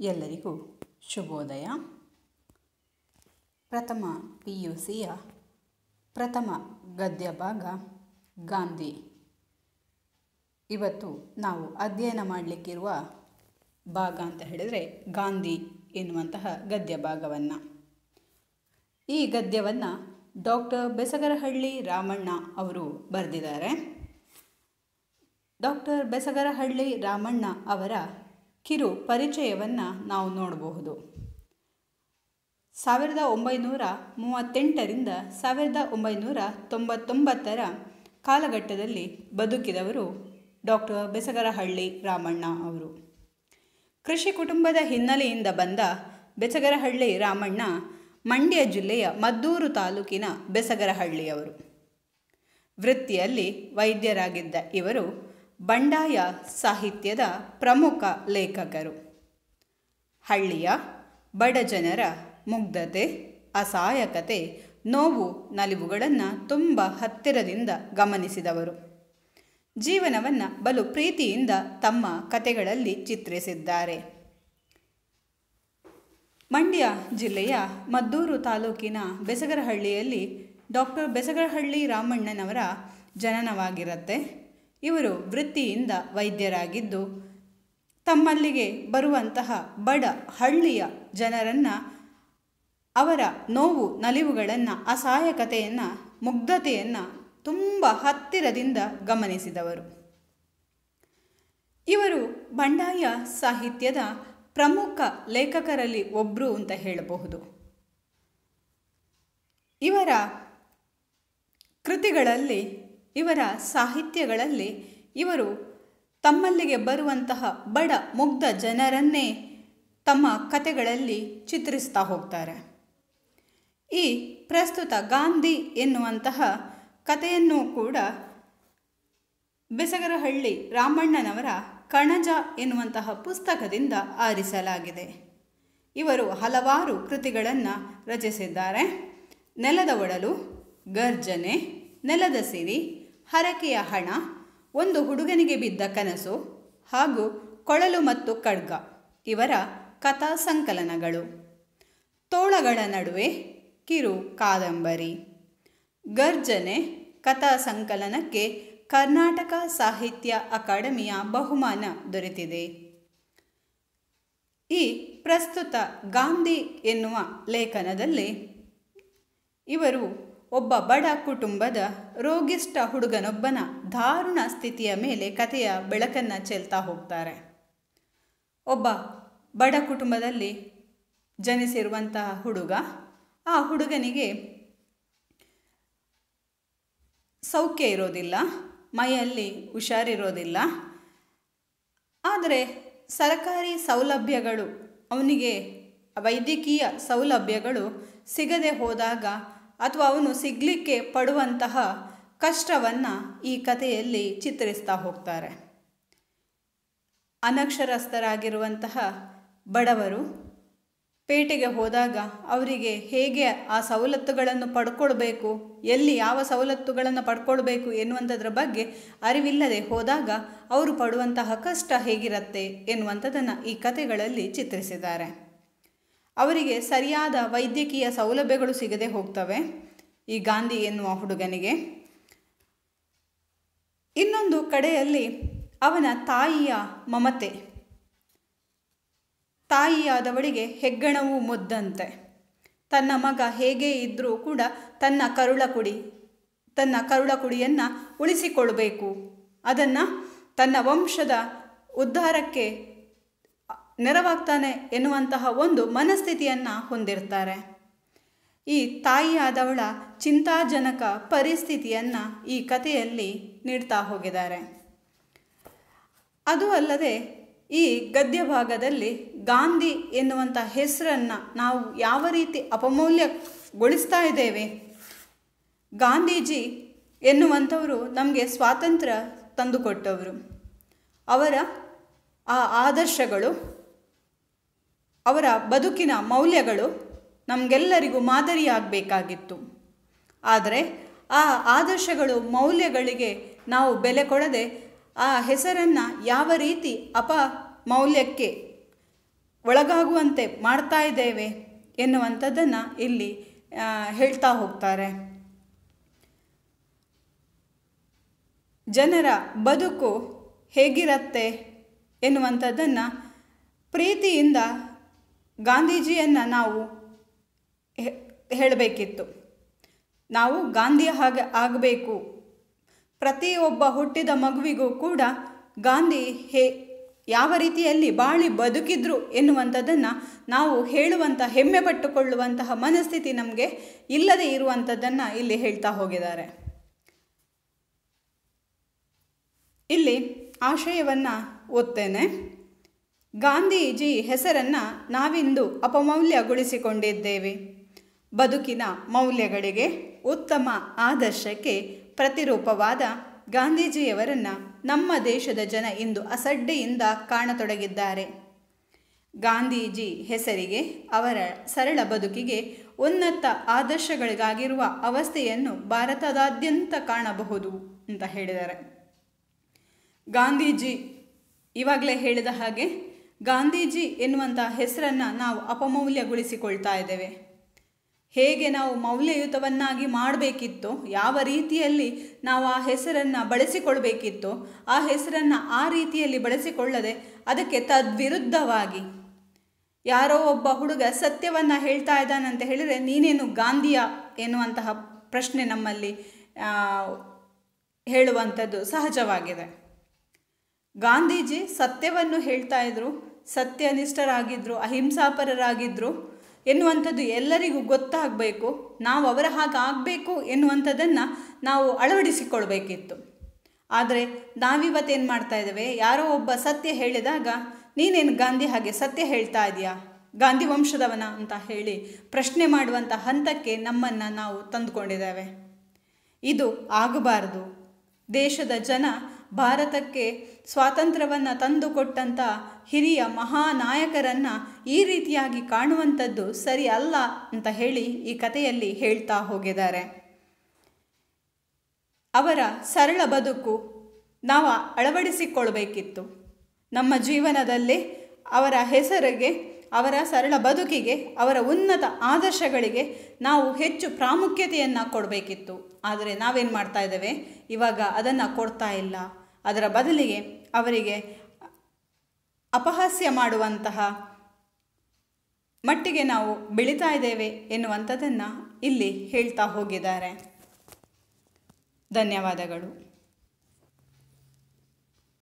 ಎಲ್ಲರಿಗೂ ಶುಭೋದಯ ಪ್ರಥಮ ಪಿ ಯು ಸಿಯ ಪ್ರಥಮ ಗದ್ಯ ಭಾಗ ಗಾಂಧಿ ಇವತ್ತು ನಾವು ಅಧ್ಯಯನ ಮಾಡಲಿಕ್ಕಿರುವ ಭಾಗ ಅಂತ ಹೇಳಿದರೆ ಗಾಂಧಿ ಎನ್ನುವಂತಹ ಗದ್ಯ ಭಾಗವನ್ನು ಈ ಗದ್ಯವನ್ನು ಡಾಕ್ಟರ್ ಬೆಸಗರಹಳ್ಳಿ ರಾಮಣ್ಣ ಅವರು ಬರೆದಿದ್ದಾರೆ ಡಾಕ್ಟರ್ ಬೆಸಗರಹಳ್ಳಿ ರಾಮಣ್ಣ ಅವರ ಕಿರು ಪರಿಚಯವನ್ನು ನಾವು ನೋಡಬಹುದು ಸಾವಿರದ ಒಂಬೈನೂರ ಮೂವತ್ತೆಂಟರಿಂದ ಸಾವಿರದ ಒಂಬೈನೂರ ತೊಂಬತ್ತೊಂಬತ್ತರ ಕಾಲಘಟ್ಟದಲ್ಲಿ ಬದುಕಿದವರು ಡಾಕ್ಟರ್ ಬೆಸಗರಹಳ್ಳಿ ರಾಮಣ್ಣ ಅವರು ಕೃಷಿ ಕುಟುಂಬದ ಹಿನ್ನೆಲೆಯಿಂದ ಬಂದ ಬೆಸಗರಹಳ್ಳಿ ರಾಮಣ್ಣ ಮಂಡ್ಯ ಜಿಲ್ಲೆಯ ಮದ್ದೂರು ತಾಲೂಕಿನ ಬೆಸಗರಹಳ್ಳಿಯವರು ವೃತ್ತಿಯಲ್ಲಿ ವೈದ್ಯರಾಗಿದ್ದ ಇವರು ಬಂಡಾಯ ಸಾಹಿತ್ಯದ ಪ್ರಮುಖ ಲೇಖಕರು ಹಳ್ಳಿಯ ಬಡಜನರ ಮುಗ್ಧತೆ ಅಸಹಾಯಕತೆ ನೋವು ನಲಿವುಗಳನ್ನು ತುಂಬ ಹತ್ತಿರದಿಂದ ಗಮನಿಸಿದವರು ಜೀವನವನ್ನು ಬಲು ಪ್ರೀತಿಯಿಂದ ತಮ್ಮ ಕತೆಗಳಲ್ಲಿ ಚಿತ್ರಿಸಿದ್ದಾರೆ ಮಂಡ್ಯ ಜಿಲ್ಲೆಯ ಮದ್ದೂರು ತಾಲೂಕಿನ ಬೆಸಗರಹಳ್ಳಿಯಲ್ಲಿ ಡಾಕ್ಟರ್ ಬೆಸಗರಹಳ್ಳಿ ರಾಮಣ್ಣನವರ ಜನನವಾಗಿರುತ್ತೆ ಇವರು ವೃತ್ತಿಯಿಂದ ವೈದ್ಯರಾಗಿದ್ದು ತಮ್ಮಲ್ಲಿಗೆ ಬರುವಂತಹ ಬಡ ಹಳ್ಳಿಯ ಜನರನ್ನು ಅವರ ನೋವು ನಲಿವುಗಳನ್ನು ಅಸಹಾಯಕತೆಯನ್ನು ಮುಗ್ಧತೆಯನ್ನು ತುಂಬ ಹತ್ತಿರದಿಂದ ಗಮನಿಸಿದವರು ಇವರು ಬಂಡಾಯ ಸಾಹಿತ್ಯದ ಪ್ರಮುಖ ಲೇಖಕರಲ್ಲಿ ಒಬ್ಬರು ಅಂತ ಹೇಳಬಹುದು ಇವರ ಕೃತಿಗಳಲ್ಲಿ ಇವರ ಸಾಹಿತ್ಯಗಳಲ್ಲಿ ಇವರು ತಮ್ಮಲ್ಲಿಗೆ ಬರುವಂತಹ ಬಡ ಮುಗ್ಧ ಜನರನ್ನೇ ತಮ್ಮ ಕತೆಗಳಲ್ಲಿ ಚಿತ್ರಿಸ್ತಾ ಹೋಗ್ತಾರೆ ಈ ಪ್ರಸ್ತುತ ಗಾಂಧಿ ಎನ್ನುವಂತಹ ಕಥೆಯನ್ನು ಕೂಡ ಬೆಸಗರಹಳ್ಳಿ ರಾಮಣ್ಣನವರ ಕಣಜ ಎನ್ನುವಂತಹ ಪುಸ್ತಕದಿಂದ ಆರಿಸಲಾಗಿದೆ ಇವರು ಹಲವಾರು ಕೃತಿಗಳನ್ನು ರಚಿಸಿದ್ದಾರೆ ನೆಲದ ಒಡಲು ಗರ್ಜನೆ ನೆಲದ ಸಿರಿ ಹರಕೆಯ ಹಣ ಒಂದು ಹುಡುಗನಿಗೆ ಬಿದ್ದ ಕನಸು ಹಾಗೂ ಕೊಳಲು ಮತ್ತು ಖಡ್ಗ ಇವರ ಕಥಾ ಸಂಕಲನಗಳು ತೋಳಗಳ ನಡುವೆ ಕಿರು ಕಾದಂಬರಿ ಗರ್ಜನೆ ಕಥಾ ಸಂಕಲನಕ್ಕೆ ಕರ್ನಾಟಕ ಸಾಹಿತ್ಯ ಅಕಾಡೆಮಿಯ ಬಹುಮಾನ ದೊರೆತಿದೆ ಈ ಪ್ರಸ್ತುತ ಗಾಂಧಿ ಎನ್ನುವ ಲೇಖನದಲ್ಲಿ ಇವರು ಒಬ್ಬ ಬಡ ಕುಟುಂಬದ ರೋಗಿಷ್ಠ ಹುಡುಗನೊಬ್ಬನ ದಾರುಣ ಸ್ಥಿತಿಯ ಮೇಲೆ ಕಥೆಯ ಬೆಳಕನ್ನು ಚೆಲ್ತಾ ಹೋಗ್ತಾರೆ ಒಬ್ಬ ಬಡ ಕುಟುಂಬದಲ್ಲಿ ಜನಿಸಿರುವಂತಹ ಹುಡುಗ ಆ ಹುಡುಗನಿಗೆ ಸೌಖ್ಯ ಇರೋದಿಲ್ಲ ಮೈಯಲ್ಲಿ ಹುಷಾರಿರೋದಿಲ್ಲ ಆದರೆ ಸರ್ಕಾರಿ ಸೌಲಭ್ಯಗಳು ಅವನಿಗೆ ವೈದ್ಯಕೀಯ ಸೌಲಭ್ಯಗಳು ಸಿಗದೆ ಹೋದಾಗ ಅಥವಾ ಅವನು ಸಿಗಲಿಕ್ಕೆ ಪಡುವಂತಹ ಕಷ್ಟವನ್ನು ಈ ಕಥೆಯಲ್ಲಿ ಚಿತ್ರಿಸ್ತಾ ಹೋಗ್ತಾರೆ ಅನಕ್ಷರಸ್ಥರಾಗಿರುವಂತಹ ಬಡವರು ಪೇಟೆಗೆ ಹೋದಾಗ ಅವರಿಗೆ ಹೇಗೆ ಆ ಸವಲತ್ತುಗಳನ್ನು ಪಡ್ಕೊಳ್ಬೇಕು ಎಲ್ಲಿ ಯಾವ ಸವಲತ್ತುಗಳನ್ನು ಪಡ್ಕೊಳ್ಬೇಕು ಎನ್ನುವಂಥದ್ರ ಬಗ್ಗೆ ಅರಿವಿಲ್ಲದೆ ಹೋದಾಗ ಅವರು ಪಡುವಂತಹ ಕಷ್ಟ ಹೇಗಿರುತ್ತೆ ಎನ್ನುವಂಥದ್ದನ್ನು ಈ ಕಥೆಗಳಲ್ಲಿ ಚಿತ್ರಿಸಿದ್ದಾರೆ ಅವರಿಗೆ ಸರಿಯಾದ ವೈದ್ಯಕೀಯ ಸೌಲಭ್ಯಗಳು ಸಿಗದೆ ಹೋಗ್ತವೆ ಈ ಗಾಂಧಿ ಎನ್ನುವ ಹುಡುಗನಿಗೆ ಇನ್ನೊಂದು ಕಡೆಯಲ್ಲಿ ಅವನ ತಾಯಿಯ ಮಮತೆ ತಾಯಿಯಾದವಳಿಗೆ ಹೆಗ್ಗಣವು ಮುದ್ದಂತೆ ತನ್ನ ಮಗ ಹೇಗೆ ಇದ್ದರೂ ಕೂಡ ತನ್ನ ಕರುಳ ಕುಡಿ ತನ್ನ ಕರುಳ ಕುಡಿಯನ್ನು ಉಳಿಸಿಕೊಳ್ಬೇಕು ಅದನ್ನು ತನ್ನ ವಂಶದ ಉದ್ಧಾರಕ್ಕೆ ನೆರವಾಗ್ತಾನೆ ಎನ್ನುವಂತಹ ಒಂದು ಮನಸ್ಥಿತಿಯನ್ನು ಹೊಂದಿರ್ತಾರೆ ಈ ತಾಯಿಯಾದವಳ ಚಿಂತಾಜನಕ ಪರಿಸ್ಥಿತಿಯನ್ನು ಈ ಕಥೆಯಲ್ಲಿ ನೀಡ್ತಾ ಹೋಗಿದ್ದಾರೆ ಅದು ಅಲ್ಲದೆ ಈ ಗದ್ಯ ಭಾಗದಲ್ಲಿ ಗಾಂಧಿ ಎನ್ನುವಂಥ ಹೆಸರನ್ನು ನಾವು ಯಾವ ರೀತಿ ಅಪಮೌಲ್ಯಗೊಳಿಸ್ತಾ ಇದ್ದೇವೆ ಗಾಂಧೀಜಿ ಎನ್ನುವಂಥವರು ನಮಗೆ ಸ್ವಾತಂತ್ರ್ಯ ತಂದುಕೊಟ್ಟವರು ಅವರ ಆ ಆದರ್ಶಗಳು ಅವರ ಬದುಕಿನ ಮೌಲ್ಯಗಳು ನಮಗೆಲ್ಲರಿಗೂ ಮಾದರಿಯಾಗಬೇಕಾಗಿತ್ತು ಆದರೆ ಆ ಆದರ್ಶಗಳು ಮೌಲ್ಯಗಳಿಗೆ ನಾವು ಬೆಲೆ ಕೊಡದೆ ಆ ಹೆಸರನ್ನು ಯಾವ ರೀತಿ ಅಪ ಮೌಲ್ಯಕ್ಕೆ ಒಳಗಾಗುವಂತೆ ಮಾಡ್ತಾ ಇದ್ದೇವೆ ಎನ್ನುವಂಥದ್ದನ್ನು ಇಲ್ಲಿ ಆ, ಹೇಳ್ತಾ ಹೋಗ್ತಾರೆ ಜನರ ಬದುಕು ಹೇಗಿರತ್ತೆ ಎನ್ನುವಂಥದ್ದನ್ನು ಪ್ರೀತಿಯಿಂದ ಗಾಂಧೀಜಿಯನ್ನು ನಾವು ಹೆ- ಹೇಳಬೇಕಿತ್ತು ನಾವು ಗಾಂಧಿಯ ಹಾಗೆ ಆಗಬೇಕು ಪ್ರತಿಯೊಬ್ಬ ಹುಟ್ಟಿದ ಮಗುವಿಗೂ ಕೂಡ ಗಾಂಧಿ ಹೇ ಯಾವ ರೀತಿಯಲ್ಲಿ ಬಾಳಿ ಬದುಕಿದ್ರು ಎನ್ನುವಂಥದ್ದನ್ನು ನಾವು ಹೇಳುವಂಥ ಹೆಮ್ಮೆ ಪಟ್ಟುಕೊಳ್ಳುವಂತಹ ಮನಸ್ಥಿತಿ ನಮಗೆ ಇಲ್ಲದೆ ಇರುವಂಥದ್ದನ್ನು ಇಲ್ಲಿ ಹೇಳ್ತಾ ಹೋಗಿದ್ದಾರೆ ಇಲ್ಲಿ ಆಶಯವನ್ನು ಓದ್ತೇನೆ ಗಾಂಧೀಜಿ ಹೆಸರನ್ನು ನಾವಿಂದು ಅಪಮೌಲ್ಯಗೊಳಿಸಿಕೊಂಡಿದ್ದೇವೆ ಬದುಕಿನ ಮೌಲ್ಯಗಳಿಗೆ ಉತ್ತಮ ಆದರ್ಶಕ್ಕೆ ಪ್ರತಿರೂಪವಾದ ಗಾಂಧೀಜಿಯವರನ್ನು ನಮ್ಮ ದೇಶದ ಜನ ಇಂದು ಅಸಡ್ಡೆಯಿಂದ ಕಾಣತೊಡಗಿದ್ದಾರೆ ಗಾಂಧೀಜಿ ಹೆಸರಿಗೆ ಅವರ ಸರಳ ಬದುಕಿಗೆ ಉನ್ನತ ಆದರ್ಶಗಳಿಗಾಗಿರುವ ಅವಸ್ಥೆಯನ್ನು ಭಾರತದಾದ್ಯಂತ ಕಾಣಬಹುದು ಅಂತ ಹೇಳಿದ್ದಾರೆ ಗಾಂಧೀಜಿ ಇವಾಗಲೇ ಹೇಳಿದ ಹಾಗೆ ಗಾಂಧೀಜಿ ಎನ್ನುವಂಥ ಹೆಸರನ್ನು ನಾವು ಅಪಮೌಲ್ಯಗೊಳಿಸಿಕೊಳ್ತಾ ಇದ್ದೇವೆ ಹೇಗೆ ನಾವು ಮೌಲ್ಯಯುತವನ್ನಾಗಿ ಮಾಡಬೇಕಿತ್ತೋ ಯಾವ ರೀತಿಯಲ್ಲಿ ನಾವು ಆ ಹೆಸರನ್ನು ಬಳಸಿಕೊಳ್ಬೇಕಿತ್ತೋ ಆ ಹೆಸರನ್ನು ಆ ರೀತಿಯಲ್ಲಿ ಬಳಸಿಕೊಳ್ಳದೆ ಅದಕ್ಕೆ ತದ್ವಿರುದ್ಧವಾಗಿ ಯಾರೋ ಒಬ್ಬ ಹುಡುಗ ಸತ್ಯವನ್ನು ಹೇಳ್ತಾ ಇದ್ದಾನಂತ ಹೇಳಿದರೆ ನೀನೇನು ಗಾಂಧಿಯ ಎನ್ನುವಂತಹ ಪ್ರಶ್ನೆ ನಮ್ಮಲ್ಲಿ ಆ, ಹೇಳುವಂಥದ್ದು ಸಹಜವಾಗಿದೆ ಗಾಂಧೀಜಿ ಸತ್ಯವನ್ನು ಹೇಳ್ತಾ ಇದ್ರು ಸತ್ಯನಿಷ್ಠರಾಗಿದ್ದರು ಅಹಿಂಸಾಪರರಾಗಿದ್ದರು ಎನ್ನುವಂಥದ್ದು ಎಲ್ಲರಿಗೂ ಗೊತ್ತಾಗಬೇಕು ನಾವು ಅವರ ಹಾಗೆ ಆಗಬೇಕು ಎನ್ನುವಂಥದ್ದನ್ನು ನಾವು ಅಳವಡಿಸಿಕೊಳ್ಬೇಕಿತ್ತು ಆದರೆ ನಾವಿವತ್ತೇನು ಮಾಡ್ತಾ ಇದ್ದೇವೆ ಯಾರೋ ಒಬ್ಬ ಸತ್ಯ ಹೇಳಿದಾಗ ನೀನೇನು ಗಾಂಧಿ ಹಾಗೆ ಸತ್ಯ ಹೇಳ್ತಾ ಇದೆಯಾ ಗಾಂಧಿ ವಂಶದವನ ಅಂತ ಹೇಳಿ ಪ್ರಶ್ನೆ ಮಾಡುವಂಥ ಹಂತಕ್ಕೆ ನಮ್ಮನ್ನು ನಾವು ತಂದುಕೊಂಡಿದ್ದೇವೆ ಇದು ಆಗಬಾರದು ದೇಶದ ಜನ ಭಾರತಕ್ಕೆ ಸ್ವಾತಂತ್ರ್ಯವನ್ನು ತಂದುಕೊಟ್ಟಂಥ ಹಿರಿಯ ಮಹಾನಾಯಕರನ್ನು ಈ ರೀತಿಯಾಗಿ ಕಾಣುವಂಥದ್ದು ಸರಿ ಅಲ್ಲ ಅಂತ ಹೇಳಿ ಈ ಕಥೆಯಲ್ಲಿ ಹೇಳ್ತಾ ಹೋಗಿದ್ದಾರೆ ಅವರ ಸರಳ ಬದುಕು ನಾವು ಅಳವಡಿಸಿಕೊಳ್ಬೇಕಿತ್ತು ನಮ್ಮ ಜೀವನದಲ್ಲಿ ಅವರ ಹೆಸರಿಗೆ ಅವರ ಸರಳ ಬದುಕಿಗೆ ಅವರ ಉನ್ನತ ಆದರ್ಶಗಳಿಗೆ ನಾವು ಹೆಚ್ಚು ಪ್ರಾಮುಖ್ಯತೆಯನ್ನು ಕೊಡಬೇಕಿತ್ತು ಆದರೆ ನಾವೇನು ಮಾಡ್ತಾ ಇದ್ದೇವೆ ಇವಾಗ ಅದನ್ನು ಕೊಡ್ತಾ ಇಲ್ಲ ಅದರ ಬದಲಿಗೆ ಅವರಿಗೆ ಅಪಹಾಸ್ಯ ಮಾಡುವಂತಹ ಮಟ್ಟಿಗೆ ನಾವು ಬೆಳೀತಾ ಇದ್ದೇವೆ ಎನ್ನುವಂಥದ್ದನ್ನು ಇಲ್ಲಿ ಹೇಳ್ತಾ ಹೋಗಿದ್ದಾರೆ ಧನ್ಯವಾದಗಳು